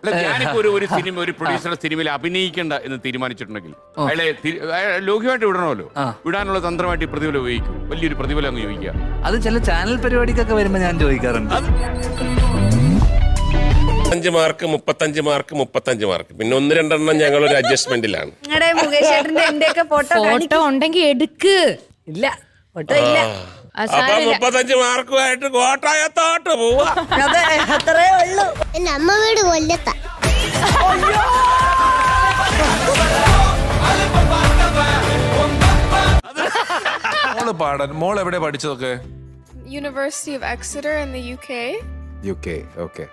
അല്ല ഞാനിപ്പോ ഒരു ഒരു സിനിമ ഒരു പ്രൊഡ്യൂസറുടെ സിനിമയിൽ അഭിനയിക്കേണ്ട എന്ന് തീരുമാനിച്ചിട്ടുണ്ടെങ്കിൽ അയാളെ തി- അയാളെ ലോഹ്യമായിട്ട് വിടണമല്ലോ ആ. വിടാനുള്ള തന്ത്രമായിട്ട് ഈ പ്രതിഫലം ഉപയോഗിക്കും വലിയൊരു പ്രതിഫലം അങ്ങ് ചോദിക്കുക അത് ചില ചാനൽ പരിപാടിക്കൊക്കെ വരുമ്പോ ഞാൻ ചോദിക്കാറുണ്ട് അഞ്ച് മാർക്ക് മുപ്പത്തഞ്ച് മാർക്ക് മുപ്പത്തഞ്ച് മാർക്ക് പിന്നെ ഒന്ന് രണ്ടെണ്ണം ഞങ്ങൾ ഒരു അഡ്ജസ്റ്റ്മെന്റിലാണ് നിങ്ങളുടെ മുകേഷ് ചേട്ടന്റെ എന്റെ ഒക്കെ ഫോട്ടോ ഫോട്ടോ ഉണ്ടെങ്കിൽ എടുക്ക് ഇല്ല ഫോട്ടോ ഇല്ല ആ, അപ്പൊ സാരമില്ല. മുപ്പത്തഞ്ച് മാർക്കുമായിട്ട് കോട്ടായത്തോട്ട് പോവാ അതെ അത്രേ ഉള്ളൂ എന്റെ അമ്മ വീട് കൊല്ലത്ത മോള് പാടാൻ മോൾ എവിടെ പഠിച്ചതൊക്കെ University of Exeter in the UK. U K okay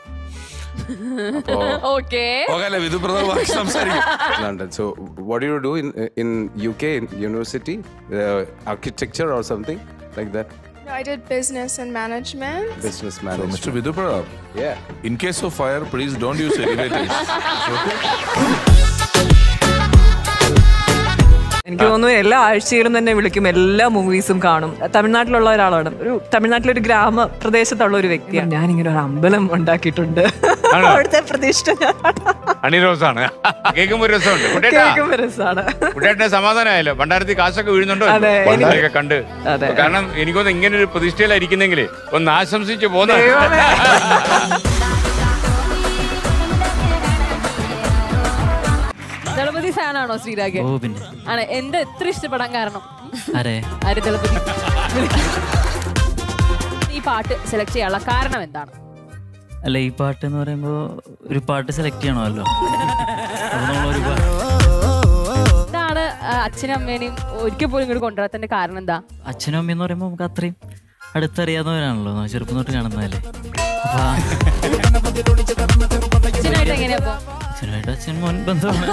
okay okay അല്ലേ വിധുപ്രദ ഭാഷ സംസാരിക്കും London. So, what do you do in in UK in university? Uh, architecture or something like that? No, I did business and management. Business management. Mister Vidhuprathap Yeah. In case of fire please don't use elevators എനിക്ക് തോന്നുന്നു എല്ലാ ആഴ്ചയിലും തന്നെ വിളിക്കും എല്ലാ മൂവീസും കാണും തമിഴ്നാട്ടിലുള്ള ഒരാളാണ് ഒരു തമിഴ്നാട്ടിലൊരു ഗ്രാമ പ്രദേശത്തുള്ള ഒരു വ്യക്തിയാണ് ഞാനിങ്ങനെ ഒരു അമ്പലം ഉണ്ടാക്കിയിട്ടുണ്ട് അവിടുത്തെ പ്രതിഷ്ഠ ഞാൻ അണിറോസാണ് കേൾക്കുമ്പോ ഒരു രസമുണ്ട് കുട്ടേട്ടാ കേൾക്കുമ്പോ രസമാണ് കുട്ടേട്ടന് സമാധാനമായല്ലോ ഭണ്ഡാരത്തിൽ കാശൊക്കെ വീഴുന്നുണ്ടോ അതെ, എനിക്ക് ഭണ്ഡാരൊക്കെ കണ്ട് അതെ. കാരണം എനിക്കൊന്ന് ഇങ്ങനെ ഒരു പ്രതിഷ്ഠയിലായിരിക്കുന്നെങ്കിൽ ഒന്ന് ആശംസിച്ച് പോന്ന ദൈവമേ. ദളപതി ഫാനാണോ ശ്രീരാഗ് ഓ പിന്നെ ആണ് എന്താ എത്ര ഇഷ്ടപ്പെടാൻ കാരണം ആരെ ആര് ദളപതി ഈ പാട്ട് സെലക്ട് ചെയ്യാനുള്ള കാരണം എന്താണ് അല്ല ഈ പാട്ട് എന്ന് പറയുമ്പോ ഒരു പാട്ട് സെലക്ട് ചെയ്യണമല്ലോ അപ്പൊ നമ്മളൊരു പാ- എന്താണ് ആ, അച്ഛനും അമ്മേനെയും ഒരിക്കൽ പോലും ഇങ്ങോട്ട് കൊണ്ടുവരാത്തതിന്റെ കാരണം എന്താ അച്ഛനും അമ്മയും എന്ന് പറയുമ്പോൾ നമുക്ക് അത്രയും അടുത്തറിയാവുന്നവരാണല്ലോ നമ്മൾ ചെറുപ്പം തൊട്ട് കാണുന്നതല്ലേ അപ്പൊ ആ അച്ഛനായിട്ട് എങ്ങനെയാ അപ്പൊ അച്ഛനുമായിട്ട് അച്ഛൻ മോൻ ബന്ധമാണ്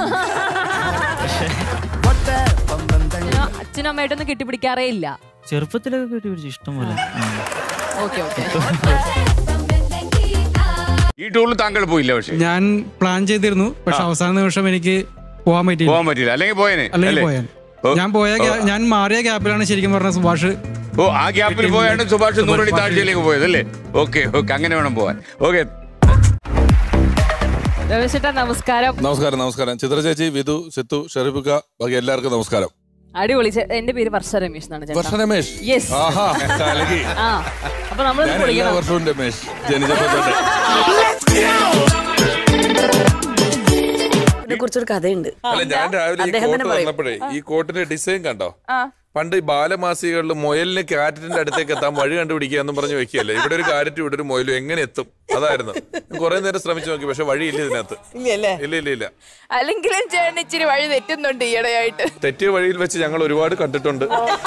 അച്ഛനും അച്ഛനും അമ്മയായിട്ടൊന്നും കെട്ടിപ്പിടിക്കാറേ ഇല്ല ചെറുപ്പത്തിലൊക്കെ കേട്ടി പിടിച്ചു ഇഷ്ടം പോലെ ഉം. ഓക്കെ ഓക്കെ ഈ ടൂറിൽ താങ്കൾ പോയില്ല പക്ഷേ ഞാൻ പ്ലാൻ ചെയ്തിരുന്നു പക്ഷെ അവസാന നിമിഷം എനിക്ക് പോകാൻ പറ്റിയില്ല പോകാൻ പറ്റില്ല അല്ലെങ്കിൽ പോയനെ അല്ലെങ്കിൽ അല്ലേ? പോയാൻ ഓ. ഞാൻ പോയ ഗ്യാ- ഞാൻ മാറിയ ഗ്യാപ്പിലാണ് ശരിക്കും പറഞ്ഞ സുഭാഷ് ഓ ആ ഗ്യാപ്പിൽ പോയാണ് സുഭാഷ് നൂറടി താഴ്ചയിലേക്ക് പോയത് അല്ലേ ഓക്കെ ഓക്കെ അങ്ങനെ വേണം പോവാൻ ഓക്കെ രമേശേട്ടാ നമസ്കാരം നമസ്കാരം നമസ്കാരം ചിത്ര ചേച്ചി വിധു സിത്തു ഷെറിഫിക്ക ബാക്കി എല്ലാവർക്കും നമസ്കാരം അടിപൊളി ചെ- എന്റെ പേര് വർഷ രമേശ് എന്നാണ് വർഷ ചേട്ടാ രമേശ് യെസ് ആഹാ കലകി ആ അപ്പൊ നമ്മൾ ഞാൻ എല്ലാ വിളിക്കണം വർഷവും രമേശ് ജനിച്ചപ്പോ തൊട്ട് ഇതിനെ കുറിച്ചൊരു കഥയുണ്ട് അല്ല ഞാൻ രാവിലെ ഈ അദ്ദേഹം കോട്ട് തന്നെ പറയും. വന്നപ്പോഴേ ഈ കോട്ടിന്റെ ഡിസൈൻ കണ്ടോ പണ്ട് ഈ ബാലമാസികകളിൽ മുയലിന് ക്യാരറ്റിന്റെ അടുത്തേക്ക് എത്താൻ വഴി കണ്ടുപിടിക്കുക എന്ന് പറഞ്ഞ് വെക്കുകയല്ലേ ഇവിടെ ഒരു ക്യാരറ്റ് ഇവിടെ ഒരു മുയലും എങ്ങനെ എത്തും അതായിരുന്നു കുറെ നേരം ശ്രമിച്ചു നോക്കി പക്ഷെ വഴിയില്ല ഇതിനകത്ത് ഇല്ലല്ലേ ഇല്ല ഇല്ല ഇല്ല അല്ലെങ്കിലും ചേട്ടൻ ഇച്ചിരി വഴി തെറ്റുന്നുണ്ട് ഈയിടെയായിട്ട് തെറ്റിയ വഴിയിൽ വെച്ച് ഞങ്ങൾ ഒരുപാട് കണ്ടിട്ടുണ്ട്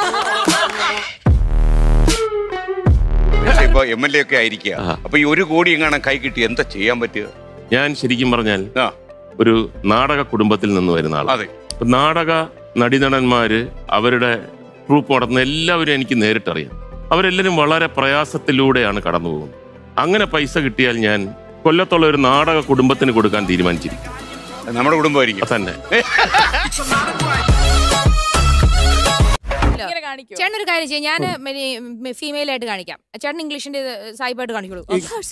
പക്ഷെ ഇപ്പൊ എം എൽ എ ഒക്കെ ആയിരിക്കുക അപ്പൊ ഈ ഒരു കോടി എങ്ങാനും കൈ കിട്ടി എന്താ ചെയ്യാൻ പറ്റുക ഞാൻ ശരിക്കും പറഞ്ഞാൽ ആ ഒരു നാടക കുടുംബത്തിൽ നിന്ന് വരുന്ന ആളാണ് അതെ അപ്പൊ നാടക നടീനടന്മാര് അവരുടെ ട്രൂപ്പ് നടത്തുന്ന എല്ലാവരും എനിക്ക് നേരിട്ടറിയാം അവരെല്ലാവരും വളരെ പ്രയാസത്തിലൂടെയാണ് കടന്നു പോകുന്നത് അങ്ങനെ പൈസ കിട്ടിയാൽ ഞാൻ കൊല്ലത്തുള്ള ഒരു നാടക കുടുംബത്തിന് കൊടുക്കാൻ തീരുമാനിച്ചിരിക്കും നമ്മുടെ കുടുംബമായിരിക്കും തന്നെ ഇങ്ങനെ കാണിക്കോ ചേട്ടൻ ഒരു കാര്യം ചെയ്യാം ഞാൻ ഫീമെയിൽ ആയിട്ട് കാണിക്കാം ചേട്ടൻ ഇംഗ്ലീഷിന്റെ സായിപ്പായിട്ട് കാണിക്കോളൂ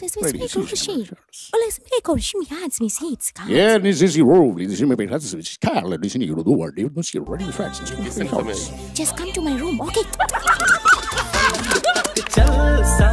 Ja, det är så roligt. Det är som jag hade så kall. Det är så nytt och då. Det är så roligt. Just come to my room, okay?